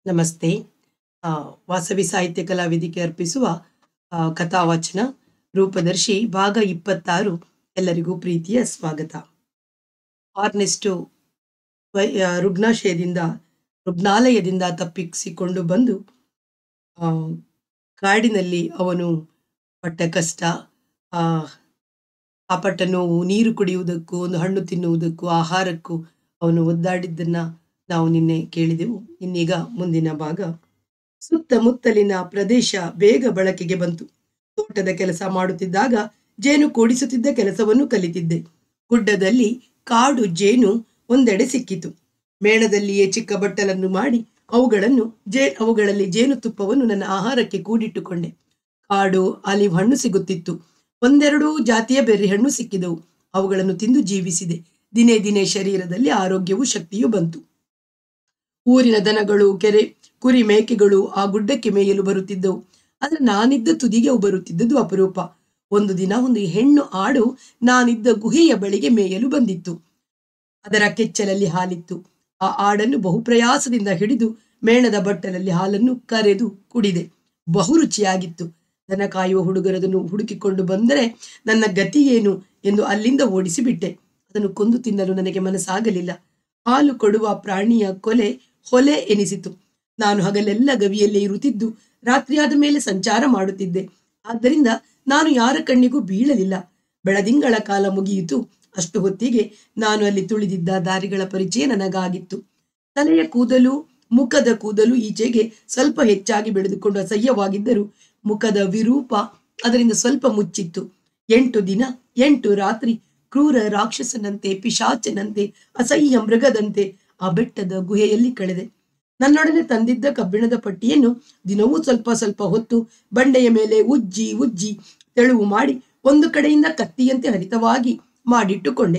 ನಮಸ್ತೆ ಆ, ವಾಸವಿ ಸಾಹಿತ್ಯ ಕಲಾವೇದಿಕೆ ಅರ್ಪಿಸುವ ಆ, ಕಥಾವಾಚನ ರೂಪದರ್ಶಿ ಭಾಗ ಇಪ್ಪತ್ತಾರು ಎಲ್ಲರಿಗೂ ಪ್ರೀತಿಯ ಸ್ವಾಗತ ಆರ್ನೆಸ್ಟು ವೈ- ಆ, ರುಗ್ನಾಶಯದಿಂದ ರುಗ್ನಾಲಯದಿಂದ ತಪ್ಪಿಸಿಕೊಂಡು ಬಂದು ಆ, ಕಾಡಿನಲ್ಲಿ ಅವನು ಪಟ್ಟ ಕಷ್ಟ ಆ, ಆ ಪಟ್ಟ ನೋವು ನೀರು ಕುಡಿಯುವುದಕ್ಕೂ ಒಂದು ಹಣ್ಣು ತಿನ್ನುವುದಕ್ಕೂ ಆಹಾರಕ್ಕೂ ಅವನು ಒದ್ದಾಡಿದ್ದನ್ನ ನಾವು ನಿನ್ನೆ ಕೇಳಿದೆವು ಇನ್ನೀಗ ಮುಂದಿನ ಭಾಗ ಸುತ್ತಮುತ್ತಲಿನ ಪ್ರದೇಶ ಬೇಗ ಬಳಕೆಗೆ ಬಂತು ತೋಟದ ಕೆಲಸ ಮಾಡುತ್ತಿದ್ದಾಗ ಜೇನು ಕೂಡಿಸುತ್ತಿದ್ದ ಕೆಲಸವನ್ನು ಕಲಿತಿದ್ದೆ ಗುಡ್ಡದಲ್ಲಿ ಕಾಡು ಜೇನು ಒಂದೆಡೆ ಸಿಕ್ಕಿತು ಮೇಣದಲ್ಲಿಯೇ ಚಿಕ್ಕ ಬಟ್ಟಲನ್ನು ಮಾಡಿ ಅವುಗಳನ್ನು ಜೇ ಅವುಗಳಲ್ಲಿ ಜೇನುತುಪ್ಪವನ್ನು ನನ್ನ ಆಹಾರಕ್ಕೆ ಕೂಡಿಟ್ಟುಕೊಂಡೆ ಕಾಡು ಆಲಿವ್ ಹಣ್ಣು ಸಿಗುತ್ತಿತ್ತು ಒಂದೆರಡು ಜಾತಿಯ ಬೆರ್ರಿ ಹಣ್ಣು ಸಿಕ್ಕಿದವು ಅವುಗಳನ್ನು ತಿಂದು ಜೀವಿಸಿದೆ ದಿನೇ ದಿನೇ ಶರೀರದಲ್ಲಿ ಆರೋಗ್ಯವೂ ಶಕ್ತಿಯೂ ಬಂತು ಊರಿನ ದನಗಳು ಕೆರೆ ಕುರಿ ಮೇಕೆಗಳು ಆ ಗುಡ್ಡಕ್ಕೆ ಮೇಯಲು ಬರುತ್ತಿದ್ದವು ಆದ್ರೆ ನಾನಿದ್ದ ತುದಿಗೆ ಅವು ಬರುತ್ತಿದ್ದದ್ದು ಅಪರೂಪ ಒಂದು ದಿನ ಒಂದು ಹೆಣ್ಣು ಆಡು ನಾನಿದ್ದ ಗುಹೆಯ ಬಳಿಗೆ ಮೇಯಲು ಬಂದಿತ್ತು ಅದರ ಕೆಚ್ಚಲಲ್ಲಿ ಹಾಲಿತ್ತು ಆ ಆಡನ್ನು ಬಹು ಪ್ರಯಾಸದಿಂದ ಹಿಡಿದು ಮೇಣದ ಬಟ್ಟಲಲ್ಲಿ ಹಾಲನ್ನು ಕರೆದು ಕುಡಿದೆ ಬಹು ರುಚಿಯಾಗಿತ್ತು ದನ ಕಾಯುವ ಹುಡುಗರದನ್ನು ಹುಡುಕಿಕೊಂಡು ಬಂದರೆ ನನ್ನ ಗತಿ ಏನು ಎಂದು ಅಲ್ಲಿಂದ ಓಡಿಸಿಬಿಟ್ಟೆ ಅದನ್ನು ಕೊಂದು ತಿನ್ನಲು ನನಗೆ ಮನಸ್ಸಾಗಲಿಲ್ಲ ಹಾಲು ಕೊಡುವ ಪ್ರಾಣಿಯ ಕೊಲೆ ಹೊಲೆ ಎನಿಸಿತು ನಾನು ಹಗಲೆಲ್ಲ ಗವಿಯಲ್ಲೇ ಇರುತ್ತಿದ್ದು ರಾತ್ರಿಯಾದ ಮೇಲೆ ಸಂಚಾರ ಮಾಡುತ್ತಿದ್ದೆ ಆದ್ದರಿಂದ ನಾನು ಯಾರ ಕಣ್ಣಿಗೂ ಬೀಳಲಿಲ್ಲ ಬೆಳದಿಂಗಳ ಕಾಲ ಮುಗಿಯಿತು ಅಷ್ಟು ಹೊತ್ತಿಗೆ ನಾನು ಅಲ್ಲಿ ತುಳಿದಿದ್ದ ದಾರಿಗಳ ಪರಿಚಯ ನನಗಾಗಿತ್ತು ತಲೆಯ ಕೂದಲು ಮುಖದ ಕೂದಲು ಈಚೆಗೆ ಸ್ವಲ್ಪ ಹೆಚ್ಚಾಗಿ ಬೆಳೆದುಕೊಂಡು ಅಸಹ್ಯವಾಗಿದ್ದರೂ ಮುಖದ ವಿರೂಪ ಅದರಿಂದ ಸ್ವಲ್ಪ ಮುಚ್ಚಿತ್ತು ಎಂಟು ದಿನ ಎಂಟು ರಾತ್ರಿ ಕ್ರೂರ ರಾಕ್ಷಸನಂತೆ ಪಿಶಾಚನಂತೆ ಅಸಹ್ಯ ಮೃಗದಂತೆ ಆ ಬೆಟ್ಟದ ಗುಹೆಯಲ್ಲಿ ಕಳೆದೆ ನನ್ನೊಡನೆ ತಂದಿದ್ದ ಕಬ್ಬಿಣದ ಪಟ್ಟಿಯನ್ನು ದಿನವೂ ಸ್ವಲ್ಪ ಸ್ವಲ್ಪ ಹೊತ್ತು ಬಂಡೆಯ ಮೇಲೆ ಉಜ್ಜಿ ಉಜ್ಜಿ ತೆಳುವು ಮಾಡಿ ಒಂದು ಕಡೆಯಿಂದ ಕತ್ತಿಯಂತೆ ಹರಿತವಾಗಿ ಮಾಡಿಟ್ಟುಕೊಂಡೆ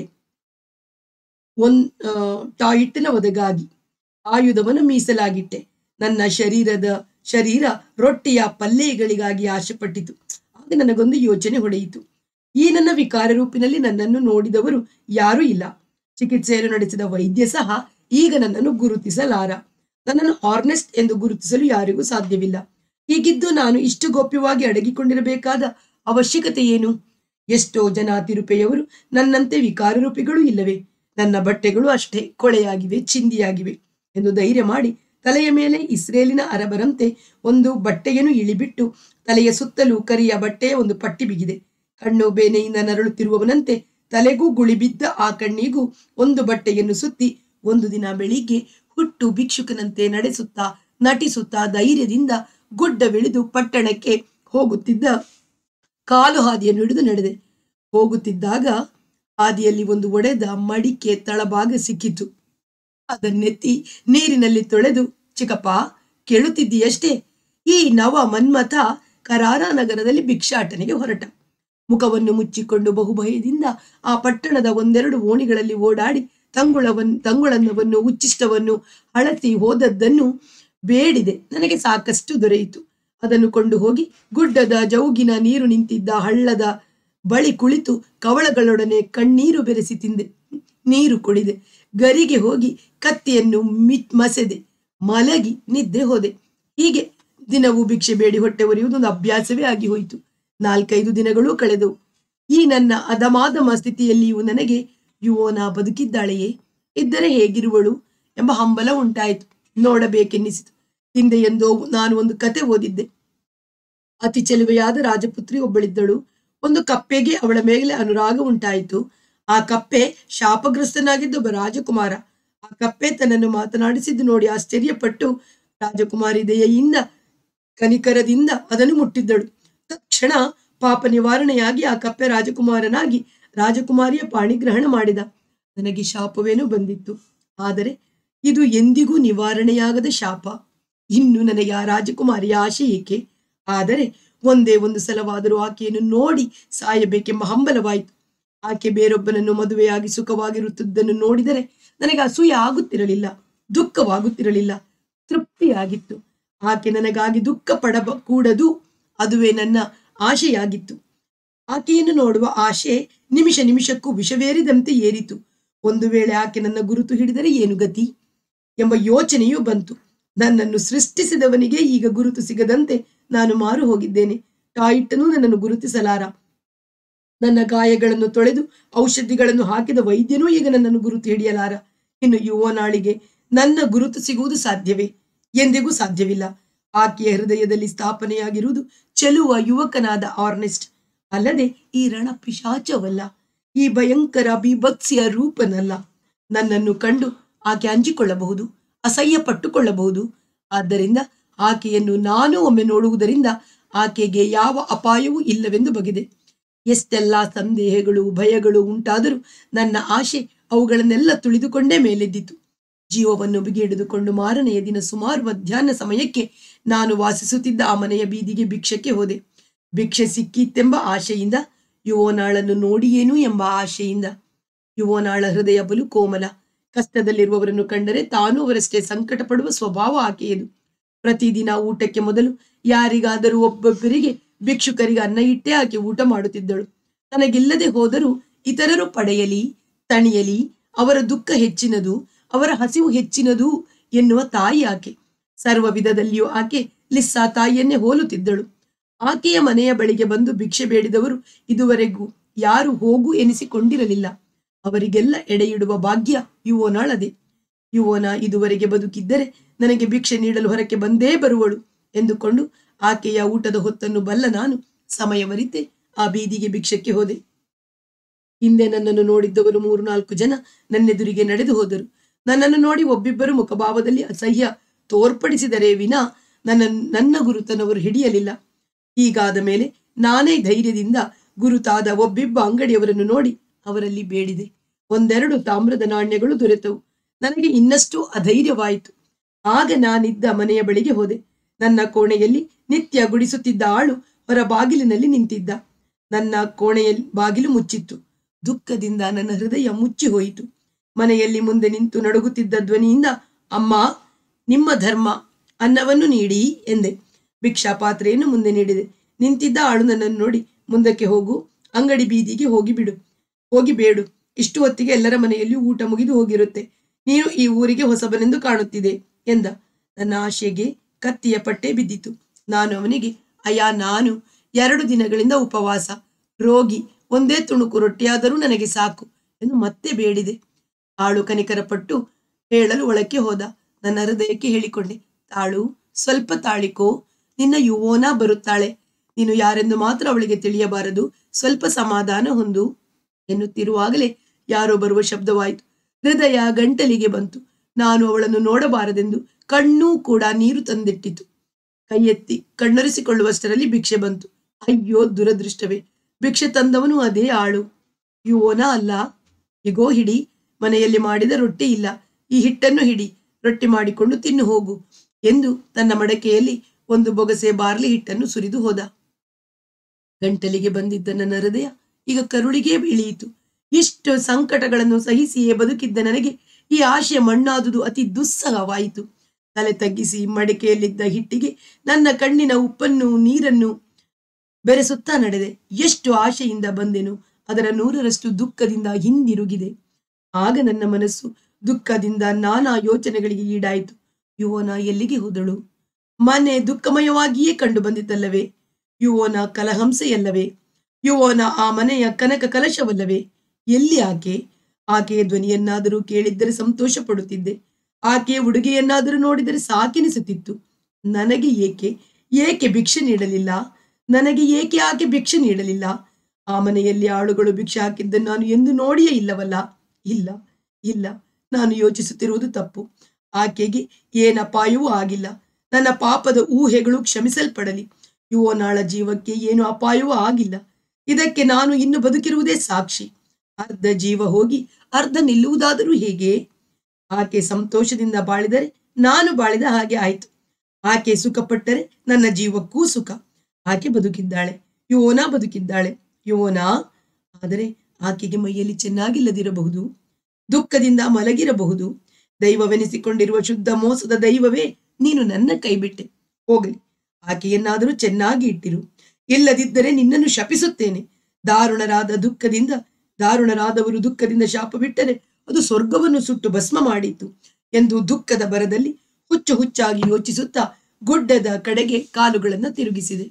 ಒಂದ್ ಆ, ಟಾಯಿಟ್ಟಿನ ಒದಗಾಗಿ ಆಯುಧವನ್ನು ಮೀಸಲಾಗಿಟ್ಟೆ ನನ್ನ ಶರೀರದ ಶರೀರ ರೊಟ್ಟಿಯ ಪಲ್ಯಗಳಿಗಾಗಿ ಆಶೆ ಪಟ್ಟಿತು ಆಗ ನನಗೊಂದು ಯೋಚನೆ ಹೊಳೆಯಿತು ಈ ನನ್ನ ವಿಕಾರ ರೂಪಿನಲ್ಲಿ ನನ್ನನ್ನು ನೋಡಿದವರು ಯಾರೂ ಇಲ್ಲ ಚಿಕಿತ್ಸೆಯನ್ನು ನಡೆಸಿದ ವೈದ್ಯ ಸಹ ಈಗ ನನ್ನನ್ನು ಗುರುತಿಸಲಾರ ನನ್ನನ್ನು ಆರ್ನೆಸ್ಟ್ ಎಂದು ಗುರುತಿಸಲು ಯಾರಿಗೂ ಸಾಧ್ಯವಿಲ್ಲ ಹೀಗಿದ್ದು ನಾನು ಇಷ್ಟು ಗೋಪ್ಯವಾಗಿ ಅಡಗಿಕೊಂಡಿರಬೇಕಾದ ಅವಶ್ಯಕತೆ ಏನು ಎಷ್ಟೋ ಜನ ತಿರುಪೆಯವರು ನನ್ನಂತೆ ವಿಕಾರ ರೂಪಿಗಳು ಇಲ್ಲವೇ ನನ್ನ ಬಟ್ಟೆಗಳು ಅಷ್ಟೇ ಕೊಳೆಯಾಗಿವೆ ಚಿಂದಿಯಾಗಿವೆ ಎಂದು ಧೈರ್ಯ ಮಾಡಿ ತಲೆಯ ಮೇಲೆ ಇಸ್ರೇಲಿನ ಅರಬರಂತೆ ಒಂದು ಬಟ್ಟೆಯನ್ನು ಇಳಿಬಿಟ್ಟು ತಲೆಯ ಸುತ್ತಲೂ ಕರಿಯ ಬಟ್ಟೆಯ ಒಂದು ಪಟ್ಟಿ ಬಿಗಿದೆ ಕಣ್ಣು ಬೇನೆಯಿಂದ ನರಳುತ್ತಿರುವವನಂತೆ ತಲೆಗೂ ಗುಳಿಬಿದ್ದ ಆ ಕಣ್ಣಿಗೂ ಒಂದು ಬಟ್ಟೆಯನ್ನು ಸುತ್ತಿ ಒಂದು ದಿನ ಬೆಳಿಗ್ಗೆ ಹುಟ್ಟು ಭಿಕ್ಷುಕನಂತೆ ನಡೆಸುತ್ತಾ ನಟಿಸುತ್ತಾ ಧೈರ್ಯದಿಂದ ಗುಡ್ಡವಿಳಿದು ಪಟ್ಟಣಕ್ಕೆ ಹೋಗುತ್ತಿದ್ದ ಕಾಲು ಹಾದಿಯನ್ನು ಹಿಡಿದು ನಡೆದೆ ಹೋಗುತ್ತಿದ್ದಾಗ ಹಾದಿಯಲ್ಲಿ ಒಂದು ಒಡೆದ ಮಡಿಕೆ ತಳಭಾಗ ಸಿಕ್ಕಿತು ಅದನ್ನೆತ್ತಿ ನೀರಿನಲ್ಲಿ ತೊಳೆದು ಚಿಕ್ಕಪ್ಪ ಕೇಳುತ್ತಿದ್ದೀಯಷ್ಟೇ ಈ ನವ ಮನ್ಮಥ ಕರಾರ ನಗರದಲ್ಲಿ ಭಿಕ್ಷಾಟನೆಗೆ ಹೊರಟ ಮುಖವನ್ನು ಮುಚ್ಚಿಕೊಂಡು ಬಹುಭಯದಿಂದ ಆ ಪಟ್ಟಣದ ಒಂದೆರಡು ಓಣಿಗಳಲ್ಲಿ ಓಡಾಡಿ ತಂಗುಳವನ್ನು ತಂಗುಳನ್ನವನ್ನು ಉಚ್ಚಿಷ್ಟವನ್ನು ಅಳತಿ ಹೋದದ್ದನ್ನು ಬೇಡಿದೆ ನನಗೆ ಸಾಕಷ್ಟು ದೊರೆಯಿತು ಅದನ್ನು ಕೊಂಡು ಹೋಗಿ ಗುಡ್ಡದ ಜೌಗಿನ ನೀರು ನಿಂತಿದ್ದ ಹಳ್ಳದ ಬಳಿ ಕುಳಿತು ಕವಳಗಳೊಡನೆ ಕಣ್ಣೀರು ಬೆರೆಸಿ ತಿಂದೆ ನೀರು ಕುಡಿದೆ ಗರಿಗೆ ಹೋಗಿ ಕತ್ತಿಯನ್ನು ಮಿಟ್ ಮಸೆದೆ ಮಲಗಿ ನಿದ್ದೆ ಹೋದೆ ಹೀಗೆ ದಿನವೂ ಭಿಕ್ಷೆ ಬೇಡಿ ಹೊಟ್ಟೆ ಒರೆಯುವುದೊಂದು ಅಭ್ಯಾಸವೇ ಆಗಿ ಹೋಯಿತು ನಾಲ್ಕೈದು ದಿನಗಳೂ ಕಳೆದವು ಈ ನನ್ನ ಅಧಮಾಧಮ ಸ್ಥಿತಿಯಲ್ಲಿಯೂ ನನಗೆ ಯುವೋನ ಬದುಕಿದ್ದಾಳೆಯೇ ಇದ್ದರೆ ಹೇಗಿರುವಳು ಎಂಬ ಹಂಬಲ ಉಂಟಾಯಿತು ನೋಡಬೇಕೆನ್ನಿಸಿತು ಹಿಂದೆ ಎಂದೋ ನಾನು ಒಂದು ಕತೆ ಓದಿದ್ದೆ ಅತಿ ಚೆಲುವೆಯಾದ ರಾಜಪುತ್ರಿ ಒಬ್ಬಳಿದ್ದಳು ಒಂದು ಕಪ್ಪೆಗೆ ಅವಳ ಮೇಲೆ ಅನುರಾಗ ಉಂಟಾಯಿತು ಆ ಕಪ್ಪೆ ಶಾಪಗ್ರಸ್ತನಾಗಿದ್ದ ಒಬ್ಬ ರಾಜಕುಮಾರ ಆ ಕಪ್ಪೆ ತನ್ನನ್ನು ಮಾತನಾಡಿಸಿದ್ದು ನೋಡಿ ಆಶ್ಚರ್ಯಪಟ್ಟು ರಾಜಕುಮಾರಿ ದಯೆಯಿಂದ ಕನಿಕರದಿಂದ ಅದನ್ನು ಮುಟ್ಟಿದ್ದಳು ತಕ್ಷಣ ಪಾಪ ನಿವಾರಣೆಯಾಗಿ ಆ ಕಪ್ಪೆ ರಾಜಕುಮಾರನಾಗಿ ರಾಜಕುಮಾರಿಯ ಪಾಣಿಗ್ರಹಣ ಮಾಡಿದ ನನಗೆ ಶಾಪವೇನೋ ಬಂದಿತ್ತು ಆದರೆ ಇದು ಎಂದಿಗೂ ನಿವಾರಣೆಯಾಗದ ಶಾಪ ಇನ್ನು ನನಗೆ ಆ ರಾಜಕುಮಾರಿಯ ಆಶೆ ಏಕೆ ಆದರೆ ಒಂದೇ ಒಂದು ಸಲವಾದರೂ ಆಕೆಯನ್ನು ನೋಡಿ ಸಾಯಬೇಕೆಂಬ ಹಂಬಲವಾಯಿತು ಆಕೆ ಬೇರೊಬ್ಬನನ್ನು ಮದುವೆಯಾಗಿ ಸುಖವಾಗಿರುತ್ತಿದ್ದನ್ನು ನೋಡಿದರೆ ನನಗೆ ಅಸೂಯೆ ಆಗುತ್ತಿರಲಿಲ್ಲ ದುಃಖವಾಗುತ್ತಿರಲಿಲ್ಲ ತೃಪ್ತಿಯಾಗಿತ್ತು ಆಕೆ ನನಗಾಗಿ ದುಃಖ ಪಡಬ ಕೂಡದು ಅದುವೇ ನನ್ನ ಆಶೆಯಾಗಿತ್ತು ಆಕೆಯನ್ನು ನೋಡುವ ಆಶೆ ನಿಮಿಷ ನಿಮಿಷಕ್ಕೂ ವಿಷವೇರಿದಂತೆ ಏರಿತು ಒಂದು ವೇಳೆ ಆಕೆ ನನ್ನ ಗುರುತು ಹಿಡಿದರೆ ಏನು ಗತಿ ಎಂಬ ಯೋಚನೆಯೂ ಬಂತು ನನ್ನನ್ನು ಸೃಷ್ಟಿಸಿದವನಿಗೆ ಈಗ ಗುರುತು ಸಿಗದಂತೆ ನಾನು ಮಾರು ಹೋಗಿದ್ದೇನೆ ತಾಯಿಟ್ಟನೂ ನನ್ನನ್ನು ಗುರುತಿಸಲಾರ ನನ್ನ ಗಾಯಗಳನ್ನು ತೊಳೆದು ಔಷಧಿಗಳನ್ನು ಹಾಕಿದ ವೈದ್ಯನೂ ಈಗ ನನ್ನನ್ನು ಗುರುತು ಹಿಡಿಯಲಾರ ಇನ್ನು ಯುವನಾಳಿಗೆ ನನ್ನ ಗುರುತು ಸಿಗುವುದು ಸಾಧ್ಯವೇ ಎಂದಿಗೂ ಸಾಧ್ಯವಿಲ್ಲ ಆಕೆಯ ಹೃದಯದಲ್ಲಿ ಸ್ಥಾಪನೆಯಾಗಿರುವುದು ಚೆಲುವ ಯುವಕನಾದ ಆರ್ನೆಸ್ಟ್ ಅಲ್ಲದೆ ಈ ರಣ ಪಿಶಾಚವಲ್ಲ ಈ ಭಯಂಕರ ಬಿಭತ್ಸಿಯ ರೂಪನಲ್ಲ ನನ್ನನ್ನು ಕಂಡು ಆಕೆ ಅಂಜಿಕೊಳ್ಳಬಹುದು ಅಸಹ್ಯ ಪಟ್ಟುಕೊಳ್ಳಬಹುದು ಆದ್ದರಿಂದ ಆಕೆಯನ್ನು ನಾನು ಒಮ್ಮೆ ನೋಡುವುದರಿಂದ ಆಕೆಗೆ ಯಾವ ಅಪಾಯವೂ ಇಲ್ಲವೆಂದು ಬಗೆದೆ ಎಷ್ಟೆಲ್ಲ ಸಂದೇಹಗಳು ಭಯಗಳು ಉಂಟಾದರೂ ನನ್ನ ಆಶೆ ಅವುಗಳನ್ನೆಲ್ಲ ತುಳಿದುಕೊಂಡೇ ಮೇಲೆದ್ದಿತು ಜೀವವನ್ನು ಬಿಗಿ ಹಿಡಿದುಕೊಂಡು ಮಾರನೆಯ ದಿನ ಸುಮಾರು ಮಧ್ಯಾಹ್ನ ಸಮಯಕ್ಕೆ ನಾನು ವಾಸಿಸುತ್ತಿದ್ದ ಆ ಮನೆಯ ಬೀದಿಗೆ ಭಿಕ್ಷಕ್ಕೆ ಹೋದೆ ಭಿಕ್ಷೆ ಸಿಕ್ಕಿತ್ತೆಂಬ ಆಶೆಯಿಂದ ಯುವನಾಳನ್ನು ನೋಡಿಯೇನು ಎಂಬ ಆಶೆಯಿಂದ ಯುವನಾಳ ಹೃದಯ ಬಲು ಕೋಮಲ ಕಷ್ಟದಲ್ಲಿರುವವರನ್ನು ಕಂಡರೆ ತಾನು ಅವರಷ್ಟೇ ಸಂಕಟ ಪಡುವ ಸ್ವಭಾವ ಆಕೆಯದು ಪ್ರತಿದಿನ ಊಟಕ್ಕೆ ಮೊದಲು ಯಾರಿಗಾದರೂ ಒಬ್ಬೊಬ್ಬರಿಗೆ ಭಿಕ್ಷುಕರಿಗೆ ಅನ್ನ ಇಟ್ಟೇ ಆಕೆ ಊಟ ಮಾಡುತ್ತಿದ್ದಳು ತನಗಿಲ್ಲದೆ ಹೋದರೂ ಇತರರು ಪಡೆಯಲಿ ತಣಿಯಲಿ ಅವರ ದುಃಖ ಹೆಚ್ಚಿನದು ಅವರ ಹಸಿವು ಹೆಚ್ಚಿನದು ಎನ್ನುವ ತಾಯಿ ಆಕೆ ಸರ್ವ ವಿಧದಲ್ಲಿಯೂ ಆಕೆ ಲಿಸ್ಸಾ ತಾಯಿಯನ್ನೇ ಹೋಲುತ್ತಿದ್ದಳು ಆಕೆಯ ಮನೆಯ ಬಳಿಗೆ ಬಂದು ಭಿಕ್ಷೆ ಬೇಡಿದವರು ಇದುವರೆಗೂ ಯಾರು ಹೋಗು ಎನಿಸಿಕೊಂಡಿರಲಿಲ್ಲ ಅವರಿಗೆಲ್ಲ ಎಡೆಯಿಡುವ ಭಾಗ್ಯ ಯುವನಾಳದೆ ಯುವನ ಇದುವರೆಗೆ ಬದುಕಿದ್ದರೆ ನನಗೆ ಭಿಕ್ಷೆ ನೀಡಲು ಹೊರಕ್ಕೆ ಬಂದೇ ಬರುವಳು ಎಂದುಕೊಂಡು ಆಕೆಯ ಊಟದ ಹೊತ್ತನ್ನು ಬಲ್ಲ ನಾನು ಸಮಯವರಿತೆ ಆ ಬೀದಿಗೆ ಭಿಕ್ಷಕ್ಕೆ ಹೋದೆ ಹಿಂದೆ ನನ್ನನ್ನು ನೋಡಿದ್ದವರು ಮೂರು ನಾಲ್ಕು ಜನ ನನ್ನೆದುರಿಗೆ ನಡೆದು ಹೋದರು ನನ್ನನ್ನು ನೋಡಿ ಒಬ್ಬಿಬ್ಬರು ಮುಖಭಾವದಲ್ಲಿ ಅಸಹ್ಯ ತೋರ್ಪಡಿಸಿದರೆ ವಿನ ನನ್ನ ನನ್ನ ಗುರುತನವರು ಹಿಡಿಯಲಿಲ್ಲ ಹೀಗಾದ ಮೇಲೆ ನಾನೇ ಧೈರ್ಯದಿಂದ ಗುರುತಾದ ಒಬ್ಬಿಬ್ಬ ಅಂಗಡಿಯವರನ್ನು ನೋಡಿ ಅವರಲ್ಲಿ ಬೇಡಿದೆ ಒಂದೆರಡು ತಾಮ್ರದ ನಾಣ್ಯಗಳು ದೊರೆತವು ನನಗೆ ಇನ್ನಷ್ಟು ಅಧೈರ್ಯವಾಯಿತು ಆಗ ನಾನಿದ್ದ ಮನೆಯ ಬಳಿಗೆ ಹೋದೆ ನನ್ನ ಕೋಣೆಯಲ್ಲಿ ನಿತ್ಯ ಗುಡಿಸುತ್ತಿದ್ದ ಆಳು ಹೊರ ಬಾಗಿಲಿನಲ್ಲಿ ನಿಂತಿದ್ದ ನನ್ನ ಕೋಣೆಯಲ್ಲಿ ಬಾಗಿಲು ಮುಚ್ಚಿತ್ತು ದುಃಖದಿಂದ ನನ್ನ ಹೃದಯ ಮುಚ್ಚಿ ಹೋಯಿತು ಮನೆಯಲ್ಲಿ ಮುಂದೆ ನಿಂತು ನಡುಗುತ್ತಿದ್ದ ಧ್ವನಿಯಿಂದ ಅಮ್ಮ ನಿಮ್ಮ ಧರ್ಮ ಅನ್ನವನ್ನು ನೀಡಿ ಎಂದೆ ಭಿಕ್ಷಾ ಪಾತ್ರೆಯನ್ನು ಮುಂದೆ ನೀಡಿದೆ ನಿಂತಿದ್ದ ಆಳು ನನ್ನನ್ನು ನೋಡಿ ಮುಂದಕ್ಕೆ ಹೋಗು ಅಂಗಡಿ ಬೀದಿಗೆ ಹೋಗಿ ಬಿಡು ಹೋಗಿ ಬೇಡು ಇಷ್ಟು ಹೊತ್ತಿಗೆ ಎಲ್ಲರ ಮನೆಯಲ್ಲಿ ಊಟ ಮುಗಿದು ಹೋಗಿರುತ್ತೆ ನೀನು ಈ ಊರಿಗೆ ಹೊಸಬನೆಂದು ಕಾಣುತ್ತಿದೆ ಎಂದ ನನ್ನ ಆಶೆಗೆ ಕತ್ತಿಯ ಪಟ್ಟೆ ಬಿದ್ದಿತು ನಾನು ಅವನಿಗೆ ಅಯ್ಯ ನಾನು ಎರಡು ದಿನಗಳಿಂದ ಉಪವಾಸ ರೋಗಿ ಒಂದೇ ತುಣುಕು ರೊಟ್ಟಿಯಾದರೂ ನನಗೆ ಸಾಕು ಎಂದು ಮತ್ತೆ ಬೇಡಿದೆ ಆಳು ಕನಿಕರ ಪಟ್ಟು ಹೇಳಲು ಒಳಕ್ಕೆ ಹೋದ ನನ್ನ ಹೃದಯಕ್ಕೆ ಹೇಳಿಕೊಂಡೆ ತಾಳು ಸ್ವಲ್ಪ ತಾಳಿಕೋ ನಿನ್ನ ಯುವೋನ ಬರುತ್ತಾಳೆ ನೀನು ಯಾರೆಂದು ಮಾತ್ರ ಅವಳಿಗೆ ತಿಳಿಯಬಾರದು ಸ್ವಲ್ಪ ಸಮಾಧಾನ ಹೊಂದು ಎನ್ನುತ್ತಿರುವಾಗಲೇ ಯಾರೋ ಬರುವ ಶಬ್ದವಾಯಿತು ಹೃದಯ ಗಂಟಲಿಗೆ ಬಂತು ನಾನು ಅವಳನ್ನು ನೋಡಬಾರದೆಂದು ಕಣ್ಣೂ ಕೂಡ ನೀರು ತಂದಿಟ್ಟಿತು ಕೈ ಎತ್ತಿ ಕಣ್ಣೊರೆಸಿಕೊಳ್ಳುವಷ್ಟರಲ್ಲಿ ಭಿಕ್ಷೆ ಬಂತು ಅಯ್ಯೋ ದುರದೃಷ್ಟವೇ ಭಿಕ್ಷೆ ತಂದವನು ಅದೇ ಆಳು ಯುವೋನ ಅಲ್ಲ ಇಗೋ ಹಿಡಿ ಮನೆಯಲ್ಲಿ ಮಾಡಿದ ರೊಟ್ಟಿ ಇಲ್ಲ ಈ ಹಿಟ್ಟನ್ನು ಹಿಡಿ ರೊಟ್ಟಿ ಮಾಡಿಕೊಂಡು ತಿನ್ನು ಹೋಗು ಎಂದು ತನ್ನ ಮಡಕೆಯಲ್ಲಿ ಒಂದು ಬೊಗಸೆ ಬಾರ್ಲಿ ಹಿಟ್ಟನ್ನು ಸುರಿದು ಹೋದ ಗಂಟಲಿಗೆ ಬಂದಿದ್ದ ನನ್ನ ಹೃದಯ ಈಗ ಕರುಳಿಗೆ ಇಳಿಯಿತು ಇಷ್ಟು ಸಂಕಟಗಳನ್ನು ಸಹಿಸಿಯೇ ಬದುಕಿದ್ದ ನನಗೆ ಈ ಆಶೆ ಮಣ್ಣಾದುದು ಅತಿ ದುಸ್ಸಹವಾಯಿತು ತಲೆ ತಗ್ಗಿಸಿ ಮಡಿಕೆಯಲ್ಲಿದ್ದ ಹಿಟ್ಟಿಗೆ ನನ್ನ ಕಣ್ಣಿನ ಉಪ್ಪನ್ನು ನೀರನ್ನು ಬೆರೆಸುತ್ತಾ ನಡೆದೆ ಎಷ್ಟು ಆಶೆಯಿಂದ ಬಂದೆನು ಅದರ ನೂರರಷ್ಟು ದುಃಖದಿಂದ ಹಿಂದಿರುಗಿದೆ ಆಗ ನನ್ನ ಮನಸ್ಸು ದುಃಖದಿಂದ ನಾನಾ ಯೋಚನೆಗಳಿಗೆ ಈಡಾಯಿತು ಯುವನ ಎಲ್ಲಿಗೆ ಹೋದಳು ಮನೆ ದುಃಖಮಯವಾಗಿಯೇ ಕಂಡು ಬಂದಿದ್ದಲ್ಲವೇ ಯುವನ ಕಲಹಂಸೆಯಲ್ಲವೇ ಯುವನ ಆ ಮನೆಯ ಕನಕ ಕಲಶವಲ್ಲವೇ ಎಲ್ಲಿ ಆಕೆ ಆಕೆಯ ಧ್ವನಿಯನ್ನಾದರೂ ಕೇಳಿದ್ದರೆ ಸಂತೋಷ ಪಡುತ್ತಿದ್ದೆ ಆಕೆಯ ಉಡುಗೆಯನ್ನಾದರೂ ನೋಡಿದರೆ ಸಾಕೆನಿಸುತ್ತಿತ್ತು ನನಗೆ ಏಕೆ ಏಕೆ ಭಿಕ್ಷೆ ನೀಡಲಿಲ್ಲ ನನಗೆ ಏಕೆ ಆಕೆ ಭಿಕ್ಷೆ ನೀಡಲಿಲ್ಲ ಆ ಮನೆಯಲ್ಲಿ ಆಳುಗಳು ಭಿಕ್ಷೆ ಹಾಕಿದ್ದನ್ನು ನಾನು ಎಂದು ನೋಡಿಯೇ ಇಲ್ಲವಲ್ಲ ಇಲ್ಲ ಇಲ್ಲ ನಾನು ಯೋಚಿಸುತ್ತಿರುವುದು ತಪ್ಪು ಆಕೆಗೆ ಏನ ಅಪಾಯವೂ ಆಗಿಲ್ಲ ನನ್ನ ಪಾಪದ ಊಹೆಗಳು ಕ್ಷಮಿಸಲ್ಪಡಲಿ ಯುವನಾಳ ಜೀವಕ್ಕೆ ಏನು ಅಪಾಯವೂ ಆಗಿಲ್ಲ ಇದಕ್ಕೆ ನಾನು ಇನ್ನು ಬದುಕಿರುವುದೇ ಸಾಕ್ಷಿ ಅರ್ಧ ಜೀವ ಹೋಗಿ ಅರ್ಧ ನಿಲ್ಲುವುದಾದರೂ ಹೇಗೆ ಆಕೆ ಸಂತೋಷದಿಂದ ಬಾಳಿದರೆ ನಾನು ಬಾಳಿದ ಹಾಗೆ ಆಯಿತು ಆಕೆ ಸುಖಪಟ್ಟರೆ ನನ್ನ ಜೀವಕ್ಕೂ ಸುಖ ಆಕೆ ಬದುಕಿದ್ದಾಳೆ ಯುವನ ಬದುಕಿದ್ದಾಳೆ ಯುವನ ಆದರೆ ಆಕೆಗೆ ಮೈಯಲ್ಲಿ ಚೆನ್ನಾಗಿಲ್ಲದಿರಬಹುದು ದುಃಖದಿಂದ ಮಲಗಿರಬಹುದು ದೈವವೆನಿಸಿಕೊಂಡಿರುವ ಶುದ್ಧ ಮೋಸದ ದೈವವೇ ನೀನು ನನ್ನ ಕೈಬಿಟ್ಟೆ ಹೋಗಲಿ ಆಕೆಯನ್ನಾದರೂ ಚೆನ್ನಾಗಿ ಇಟ್ಟಿರು ಇಲ್ಲದಿದ್ದರೆ ನಿನ್ನನ್ನು ಶಪಿಸುತ್ತೇನೆ ದಾರುಣರಾದ ದುಃಖದಿಂದ ದಾರುಣರಾದವರು ದುಃಖದಿಂದ ಶಾಪ ಬಿಟ್ಟರೆ ಅದು ಸ್ವರ್ಗವನ್ನು ಸುಟ್ಟು ಭಸ್ಮ ಮಾಡಿತು ಎಂದು ದುಃಖದ ಬರದಲ್ಲಿ ಹುಚ್ಚು ಹುಚ್ಚಾಗಿ ಯೋಚಿಸುತ್ತಾ ಗುಡ್ಡದ ಕಡೆಗೆ ಕಾಲುಗಳನ್ನು ತಿರುಗಿಸಿದೆ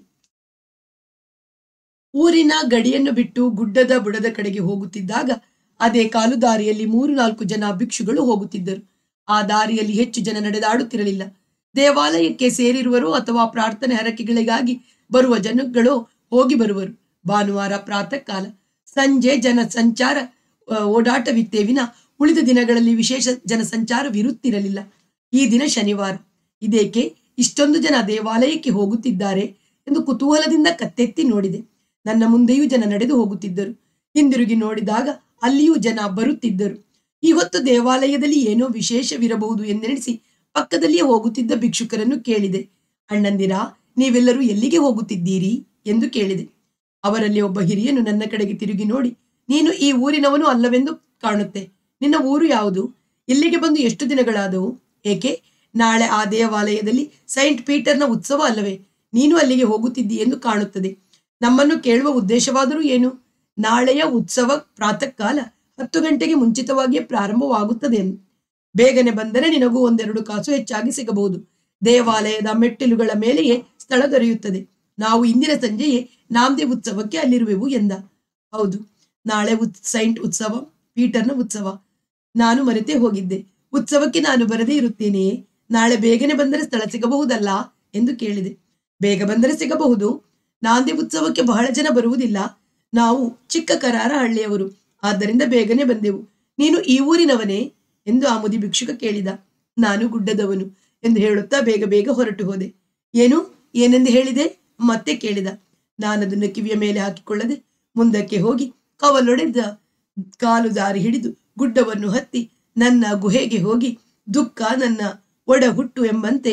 ಊರಿನ ಗಡಿಯನ್ನು ಬಿಟ್ಟು ಗುಡ್ಡದ ಬುಡದ ಕಡೆಗೆ ಹೋಗುತ್ತಿದ್ದಾಗ ಅದೇ ಕಾಲು ದಾರಿಯಲ್ಲಿ ಮೂರು ನಾಲ್ಕು ಜನ ಭಿಕ್ಷುಗಳು ಹೋಗುತ್ತಿದ್ದರು ಆ ದಾರಿಯಲ್ಲಿ ಹೆಚ್ಚು ಜನ ನಡೆದಾಡುತ್ತಿರಲಿಲ್ಲ ದೇವಾಲಯಕ್ಕೆ ಸೇರಿರುವರು ಅಥವಾ ಪ್ರಾರ್ಥನೆ ಹರಕೆಗಳಿಗಾಗಿ ಬರುವ ಜನಗಳು ಹೋಗಿ ಬರುವರು ಭಾನುವಾರ ಪ್ರಾತಃ ಕಾಲ ಸಂಜೆ ಜನ ಸಂಚಾರ ಆ, ಓಡಾಟವಿತ್ತೇ ವಿನ ಉಳಿದ ದಿನಗಳಲ್ಲಿ ವಿಶೇಷ ಜನಸಂಚಾರವಿರುತ್ತಿರಲಿಲ್ಲ ಈ ದಿನ ಶನಿವಾರ ಇದೇಕೆ ಇಷ್ಟೊಂದು ಜನ ದೇವಾಲಯಕ್ಕೆ ಹೋಗುತ್ತಿದ್ದಾರೆ ಎಂದು ಕುತೂಹಲದಿಂದ ಕತ್ತೆತ್ತಿ ನೋಡಿದೆ ನನ್ನ ಮುಂದೆಯೂ ಜನ ನಡೆದು ಹೋಗುತ್ತಿದ್ದರು ಹಿಂದಿರುಗಿ ನೋಡಿದಾಗ ಅಲ್ಲಿಯೂ ಜನ ಬರುತ್ತಿದ್ದರು ಈ ಹೊತ್ತು ದೇವಾಲಯದಲ್ಲಿ ಏನೋ ವಿಶೇಷವಿರಬಹುದು ಎಂದೆಣಿಸಿ ಪಕ್ಕದಲ್ಲಿಯೇ ಹೋಗುತ್ತಿದ್ದ ಭಿಕ್ಷುಕರನ್ನು ಕೇಳಿದೆ ಅಣ್ಣಂದಿರ ನೀವೆಲ್ಲರೂ ಎಲ್ಲಿಗೆ ಹೋಗುತ್ತಿದ್ದೀರಿ ಎಂದು ಕೇಳಿದೆ ಅವರಲ್ಲಿ ಒಬ್ಬ ಹಿರಿಯನು ನನ್ನ ಕಡೆಗೆ ತಿರುಗಿ ನೋಡಿ ನೀನು ಈ ಊರಿನವನು ಅಲ್ಲವೆಂದು ಕಾಣುತ್ತೆ ನಿನ್ನ ಊರು ಯಾವುದು ಇಲ್ಲಿಗೆ ಬಂದು ಎಷ್ಟು ದಿನಗಳಾದವು ಏಕೆ ನಾಳೆ ಆ ದೇವಾಲಯದಲ್ಲಿ ಸೈಂಟ್ ಪೀಟರ್ನ ಉತ್ಸವ ಅಲ್ಲವೇ ನೀನು ಅಲ್ಲಿಗೆ ಹೋಗುತ್ತಿದ್ದಿ ಎಂದು ಕಾಣುತ್ತದೆ ನಮ್ಮನ್ನು ಕೇಳುವ ಉದ್ದೇಶವಾದರೂ ಏನು ನಾಳೆಯ ಉತ್ಸವ ಪ್ರಾತಃ ಕಾಲ ಹತ್ತು ಗಂಟೆಗೆ ಮುಂಚಿತವಾಗಿಯೇ ಪ್ರಾರಂಭವಾಗುತ್ತದೆ ಎಂದು ಬೇಗನೆ ಬಂದರೆ ನಿನಗೂ ಒಂದೆರಡು ಕಾಸು ಹೆಚ್ಚಾಗಿ ಸಿಗಬಹುದು ದೇವಾಲಯದ ಮೆಟ್ಟಿಲುಗಳ ಮೇಲೆಯೇ ಸ್ಥಳ ದೊರೆಯುತ್ತದೆ ನಾವು ಇಂದಿನ ಸಂಜೆಯೇ ನಾಮದೇ ಉತ್ಸವಕ್ಕೆ ಅಲ್ಲಿರುವೆವು ಎಂದ ಹೌದು ನಾಳೆ ಉತ್ ಸೈಂಟ್ ಉತ್ಸವ ಪೀಟರ್ನ ಉತ್ಸವ ನಾನು ಮರೆತೇ ಹೋಗಿದ್ದೆ ಉತ್ಸವಕ್ಕೆ ನಾನು ಬರದೇ ಇರುತ್ತೇನೆಯೇ ನಾಳೆ ಬೇಗನೆ ಬಂದರೆ ಸ್ಥಳ ಸಿಗಬಹುದಲ್ಲ ಎಂದು ಕೇಳಿದೆ ಬೇಗ ಬಂದರೆ ಸಿಗಬಹುದು ನಾಂದಿ ಉತ್ಸವಕ್ಕೆ ಬಹಳ ಜನ ಬರುವುದಿಲ್ಲ ನಾವು ಚಿಕ್ಕ ಕರಾರ ಹಳ್ಳಿಯವರು ಆದ್ದರಿಂದ ಬೇಗನೆ ಬಂದೆವು ನೀನು ಈ ಊರಿನವನೇ ಎಂದು ಆ ಮುದಿ ಭಿಕ್ಷುಕ ಕೇಳಿದ ನಾನು ಗುಡ್ಡದವನು ಎಂದು ಹೇಳುತ್ತಾ ಬೇಗ ಬೇಗ ಹೊರಟು ಹೋದೆ ಏನು ಏನೆಂದು ಹೇಳಿದೆ ಮತ್ತೆ ಕೇಳಿದ ನಾನದನ್ನು ಕಿವಿಯ ಮೇಲೆ ಹಾಕಿಕೊಳ್ಳದೆ ಮುಂದಕ್ಕೆ ಹೋಗಿ ಕವಲೊಡೆದ ಕಾಲು ದಾರಿ ಹಿಡಿದು ಗುಡ್ಡವನ್ನು ಹತ್ತಿ ನನ್ನ ಗುಹೆಗೆ ಹೋಗಿ ದುಃಖ ನನ್ನ ಒಡ ಹುಟ್ಟು ಎಂಬಂತೆ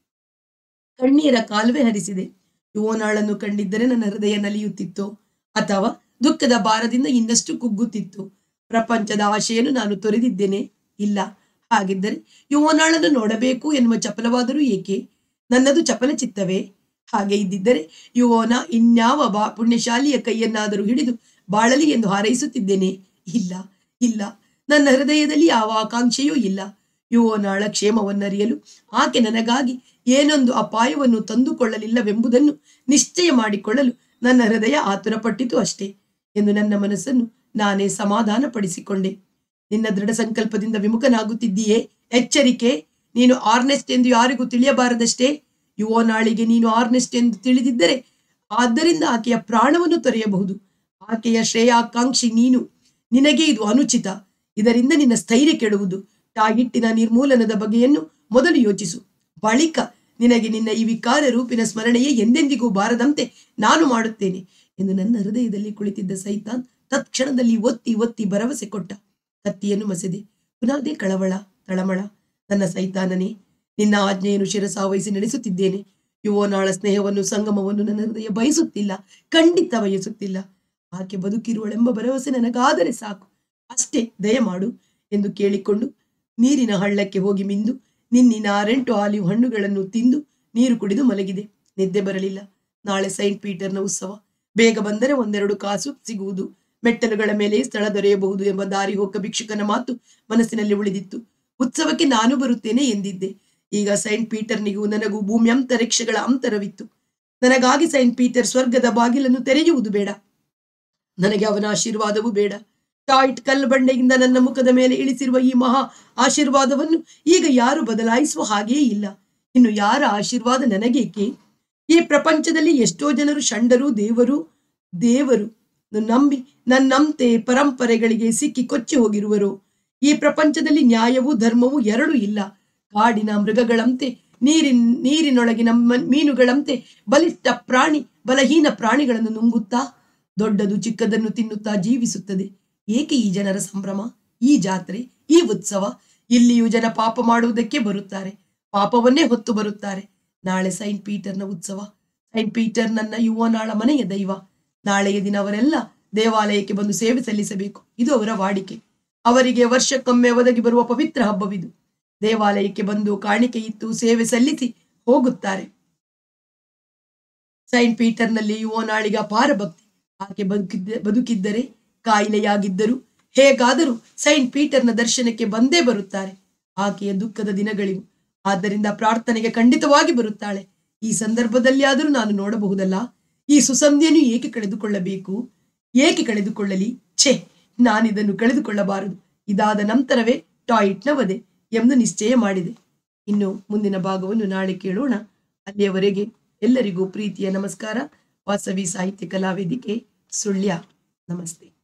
ಕಣ್ಣೀರ ಕಾಲುವೆ ಹರಿಸಿದೆ ಯುವನಾಳನ್ನು ಕಂಡಿದ್ದರೆ ನನ್ನ ಹೃದಯ ನಲಿಯುತ್ತಿತ್ತೋ ಅಥವಾ ದುಃಖದ ಭಾರದಿಂದ ಇನ್ನಷ್ಟು ಕುಗ್ಗುತ್ತಿತ್ತು ಪ್ರಪಂಚದ ಆಶೆಯನ್ನು ನಾನು ತೊರೆದಿದ್ದೇನೆ ಇಲ್ಲ ಹಾಗಿದ್ದರೆ ಯುವನಾಳನ್ನು ನೋಡಬೇಕು ಎನ್ನುವ ಚಪಲವಾದರೂ ಏಕೆ ನನ್ನದು ಚಪಲ ಚಿತ್ತವೇ ಹಾಗೆ ಇದ್ದಿದ್ದರೆ ಯುವನ ಇನ್ಯಾವ ಬಾ ಪುಣ್ಯಶಾಲಿಯ ಕೈಯನ್ನಾದರೂ ಹಿಡಿದು ಬಾಳಲಿ ಎಂದು ಹಾರೈಸುತ್ತಿದ್ದೇನೆ ಇಲ್ಲ ಇಲ್ಲ ನನ್ನ ಹೃದಯದಲ್ಲಿ ಯಾವ ಆಕಾಂಕ್ಷೆಯೂ ಇಲ್ಲ ಯುವನಾಳ ಕ್ಷೇಮವನ್ನರಿಯಲು ಆಕೆ ನನಗಾಗಿ ಏನೊಂದು ಅಪಾಯವನ್ನು ತಂದುಕೊಳ್ಳಲಿಲ್ಲವೆಂಬುದನ್ನು ನಿಶ್ಚಯ ಮಾಡಿಕೊಳ್ಳಲು ನನ್ನ ಹೃದಯ ಆತುರಪಟ್ಟಿತು ಅಷ್ಟೇ ಎಂದು ನನ್ನ ಮನಸ್ಸನ್ನು ನಾನೇ ಸಮಾಧಾನಪಡಿಸಿಕೊಂಡೆ ನಿನ್ನ ದೃಢ ಸಂಕಲ್ಪದಿಂದ ವಿಮುಖನಾಗುತ್ತಿದ್ದೀಯೇ ಎಚ್ಚರಿಕೆ ನೀನು ಆರ್ನೆಸ್ಟ್ ಎಂದು ಯಾರಿಗೂ ತಿಳಿಯಬಾರದಷ್ಟೇ ಯುವನಾಳಿಗೆ ನೀನು ಆರ್ನೆಸ್ಟ್ ಎಂದು ತಿಳಿದಿದ್ದರೆ ಆದ್ದರಿಂದ ಆಕೆಯ ಪ್ರಾಣವನ್ನು ತೊರೆಯಬಹುದು ಆಕೆಯ ಶ್ರೇಯಾಕಾಂಕ್ಷಿ ನೀನು ನಿನಗೆ ಇದು ಅನುಚಿತ ಇದರಿಂದ ನಿನ್ನ ಸ್ಥೈರ್ಯ ಕೆಡುವುದು ಟಾಗಿಟ್ಟಿನ ನಿರ್ಮೂಲನದ ಬಗೆಯನ್ನು ಮೊದಲು ಯೋಚಿಸು ಬಳಿಕ ನಿನಗೆ ನಿನ್ನ ಈ ವಿಕಾರ ರೂಪಿನ ಸ್ಮರಣೆಯೇ ಎಂದೆಂದಿಗೂ ಬಾರದಂತೆ ನಾನು ಮಾಡುತ್ತೇನೆ ಎಂದು ನನ್ನ ಹೃದಯದಲ್ಲಿ ಕುಳಿತಿದ್ದ ಸೈತಾನ್ ತತ್ಕ್ಷಣದಲ್ಲಿ ಒತ್ತಿ ಒತ್ತಿ ಭರವಸೆ ಕೊಟ್ಟ ಕತ್ತಿಯನ್ನು ಮಸೆದೆ ಪುನಾದೇ ಕಳವಳ ತಳಮಳ ನನ್ನ ಸೈತಾನನೇ ನಿನ್ನ ಆಜ್ಞೆಯನ್ನು ಶಿರಸಾವಹಿಸಿ ನಡೆಸುತ್ತಿದ್ದೇನೆ ಯುವನಾಳ ಸ್ನೇಹವನ್ನು ಸಂಗಮವನ್ನು ನನ್ನ ಹೃದಯ ಬಯಸುತ್ತಿಲ್ಲ ಖಂಡಿತ ಬಯಸುತ್ತಿಲ್ಲ ಆಕೆ ಬದುಕಿರುವಳೆಂಬ ಭರವಸೆ ನನಗಾದರೆ ಸಾಕು ಅಷ್ಟೇ ದಯಮಾಡು ಎಂದು ಕೇಳಿಕೊಂಡು ನೀರಿನ ಹಳ್ಳಕ್ಕೆ ಹೋಗಿ ಮಿಂದು ನಿನ್ನಿನ ಆರೆಂಟು ಆಲಿವ್ ಹಣ್ಣುಗಳನ್ನು ತಿಂದು ನೀರು ಕುಡಿದು ಮಲಗಿದೆ ನಿದ್ದೆ ಬರಲಿಲ್ಲ ನಾಳೆ ಸೈಂಟ್ ಪೀಟರ್ನ ಉತ್ಸವ ಬೇಗ ಬಂದರೆ ಒಂದೆರಡು ಕಾಸು ಸಿಗುವುದು ಮೆಟ್ಟಲುಗಳ ಮೇಲೆ ಸ್ಥಳ ದೊರೆಯಬಹುದು ಎಂಬ ದಾರಿ ಹೋಗ ಭಿಕ್ಷುಕನ ಮಾತು ಮನಸ್ಸಿನಲ್ಲಿ ಉಳಿದಿತ್ತು ಉತ್ಸವಕ್ಕೆ ನಾನು ಬರುತ್ತೇನೆ ಎಂದಿದ್ದೆ ಈಗ ಸೈಂಟ್ ಪೀಟರ್ನಿಗೂ ನನಗೂ ಭೂಮಿ ಅಂತರಿಕ್ಷಗಳ ಅಂತರವಿತ್ತು ನನಗಾಗಿ ಸೈಂಟ್ ಪೀಟರ್ ಸ್ವರ್ಗದ ಬಾಗಿಲನ್ನು ತೆರೆಯುವುದು ಬೇಡ ನನಗೆ ಅವನ ಆಶೀರ್ವಾದವೂ ಬೇಡ ಟಾಯ್ಟ್ ಕಲ್ಲು ಬಂಡೆಯಿಂದ ನನ್ನ ಮುಖದ ಮೇಲೆ ಇಳಿಸಿರುವ ಈ ಮಹಾ ಆಶೀರ್ವಾದವನ್ನು ಈಗ ಯಾರು ಬದಲಾಯಿಸುವ ಹಾಗೆಯೇ ಇಲ್ಲ ಇನ್ನು ಯಾರ ಆಶೀರ್ವಾದ ನನಗೇಕೆ ಈ ಪ್ರಪಂಚದಲ್ಲಿ ಎಷ್ಟೋ ಜನರು ಷಂಡರು ದೇವರು ದೇವರು ನಂಬಿ ನನ್ನಂತೆ ಪರಂಪರೆಗಳಿಗೆ ಸಿಕ್ಕಿ ಕೊಚ್ಚಿ ಹೋಗಿರುವರು ಈ ಪ್ರಪಂಚದಲ್ಲಿ ನ್ಯಾಯವೂ ಧರ್ಮವೂ ಎರಡೂ ಇಲ್ಲ ಕಾಡಿನ ಮೃಗಗಳಂತೆ ನೀರಿನ ನೀರಿನೊಳಗಿನ ಮ- ಮೀನುಗಳಂತೆ ಬಲಿಷ್ಠ ಪ್ರಾಣಿ ಬಲಹೀನ ಪ್ರಾಣಿಗಳನ್ನು ನುಂಗುತ್ತಾ ದೊಡ್ಡದು ಚಿಕ್ಕದನ್ನು ತಿನ್ನುತ್ತಾ ಜೀವಿಸುತ್ತದೆ ಏಕೆ ಈ ಜನರ ಸಂಭ್ರಮ ಈ ಜಾತ್ರೆ ಈ ಉತ್ಸವ ಇಲ್ಲಿಯೂ ಜನ ಪಾಪ ಮಾಡುವುದಕ್ಕೆ ಬರುತ್ತಾರೆ ಪಾಪವನ್ನೇ ಹೊತ್ತು ಬರುತ್ತಾರೆ ನಾಳೆ ಸೈಂಟ್ ಪೀಟರ್ನ ಉತ್ಸವ ಸೈಂಟ್ ಪೀಟರ್ ನನ್ನ ಯುವನಾಳ ಮನೆಯ ದೈವ ನಾಳೆಯ ದಿನ ಅವರೆಲ್ಲ ದೇವಾಲಯಕ್ಕೆ ಬಂದು ಸೇವೆ ಸಲ್ಲಿಸಬೇಕು ಇದು ಅವರ ವಾಡಿಕೆ ಅವರಿಗೆ ವರ್ಷಕ್ಕೊಮ್ಮೆ ಒದಗಿ ಬರುವ ಪವಿತ್ರ ಹಬ್ಬವಿದು ದೇವಾಲಯಕ್ಕೆ ಬಂದು ಕಾಣಿಕೆ ಇತ್ತು ಸೇವೆ ಸಲ್ಲಿಸಿ ಹೋಗುತ್ತಾರೆ ಸೈಂಟ್ ಪೀಟರ್ನಲ್ಲಿ ಯುವನಾಳಿಗೆ ಅಪಾರ ಭಕ್ತಿ ಆಕೆ ಬದುಕಿದ್ದ ಬದುಕಿದ್ದರೆ ಕಾಯಿಲೆಯಾಗಿದ್ದರು ಹೇಗಾದರೂ ಸೈಂಟ್ ಪೀಟರ್ನ ದರ್ಶನಕ್ಕೆ ಬಂದೇ ಬರುತ್ತಾರೆ ಆಕೆಯ ದುಃಖದ ದಿನಗಳಿವು ಆದ್ದರಿಂದ ಪ್ರಾರ್ಥನೆಗೆ ಖಂಡಿತವಾಗಿ ಬರುತ್ತಾಳೆ ಈ ಸಂದರ್ಭದಲ್ಲಿ ಆದರೂ ನಾನು ನೋಡಬಹುದಲ್ಲ ಈ ಸುಸಂಧಿಯನ್ನು ಏಕೆ ಕಳೆದುಕೊಳ್ಳಬೇಕು ಏಕೆ ಕಳೆದುಕೊಳ್ಳಲಿ ಛೇ ನಾನಿದನ್ನು ಕಳೆದುಕೊಳ್ಳಬಾರದು ಇದಾದ ನಂತರವೇ ಟಾಯ್ಲೆಟ್ನ ವಧೆ ಎಂದು ನಿಶ್ಚಯ ಮಾಡಿದೆ ಇನ್ನು ಮುಂದಿನ ಭಾಗವನ್ನು ನಾಳೆ ಕೇಳೋಣ ಅಲ್ಲಿಯವರೆಗೆ ಎಲ್ಲರಿಗೂ ಪ್ರೀತಿಯ ನಮಸ್ಕಾರ ವಾಸವಿ ಸಾಹಿತ್ಯ ಕಲಾವೇದಿಕೆ ಸುಳ್ಯ ನಮಸ್ತೆ